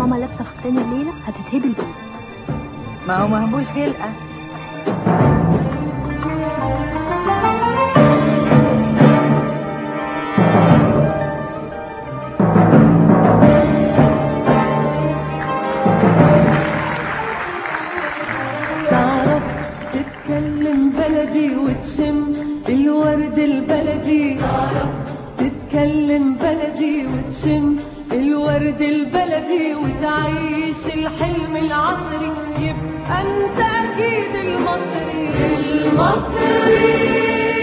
ماما لابسه فستان الليله هتتهبل بيه ما هو مهبول خلقه تعرف تتكلم بلدي وتشم الورد البلدي تعرف تتكلم بلدي وتشم الورد البلدي وتعيش الحلم العصري يبقى انت اكيد المصري المصري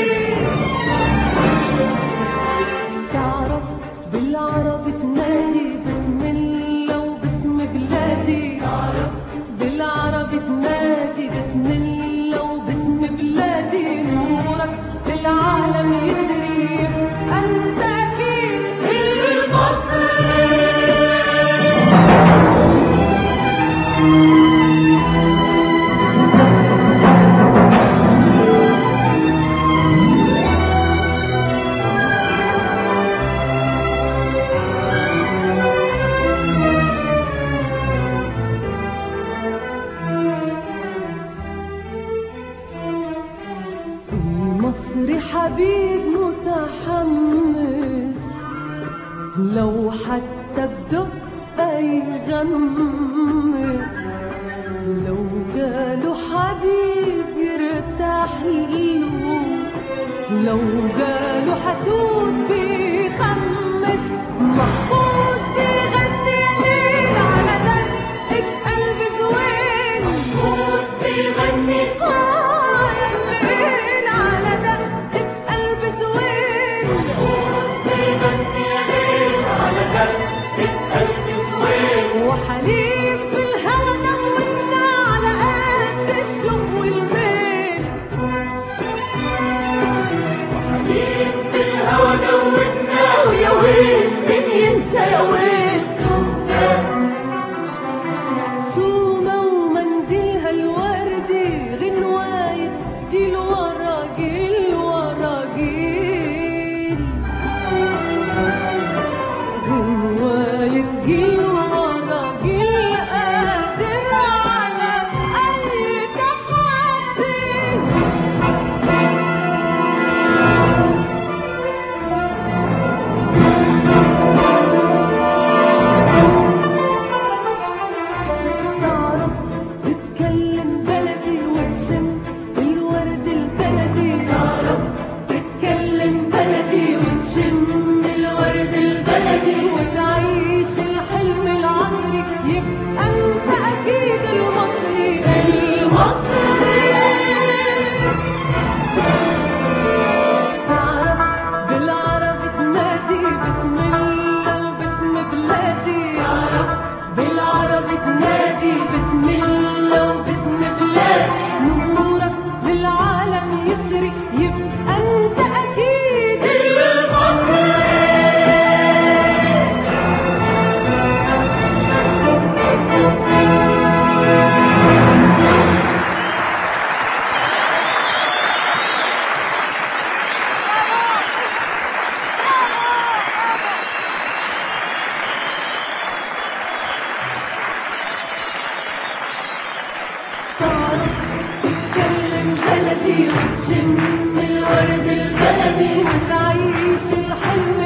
تعرف بالعربي تنادي بسم الله وباسم بلادي تعرف بالعربي تنادي بسم الله وباسم بلادي نورك للعالم يسري انت اكيد المصري المصري حبيب متحمس لو حتى بدقة يغمس لو جاله حبيب يرتاح له لو جاله حسود بيخمس محفوظ بيغني ليل على دقة قلب زوين محفوظ بيغني الليل على دقة قلب زوين محفوظ بيغني ليل على دقة قلب زوين وحليب بالهوى دوتنا على قد الشوق والميل ويا ويل مين ينسى يا ويل سومة ومنديلها الوردي غنواية جيل ورا جيل ورا جيل غنواية جيل ورا جيل قادر على أي تحدي تعرف تتكلم بلدي وتشم الورد البلدي تعرف تتكلم بلدي وتشم الورد البلدي وتعيش الحلم العصري يبقى انت اكيد المصري المصري تعرف بالعربي تنادي بسم الله وباسم بلادي تعرف بالعربي تنادي بسم الله وباسم بلادي نورك للعالم يسري يبقى انت اكيد المصري تعرف تتكلم بلدي وتشم الورد البلدي وتعيش الحلم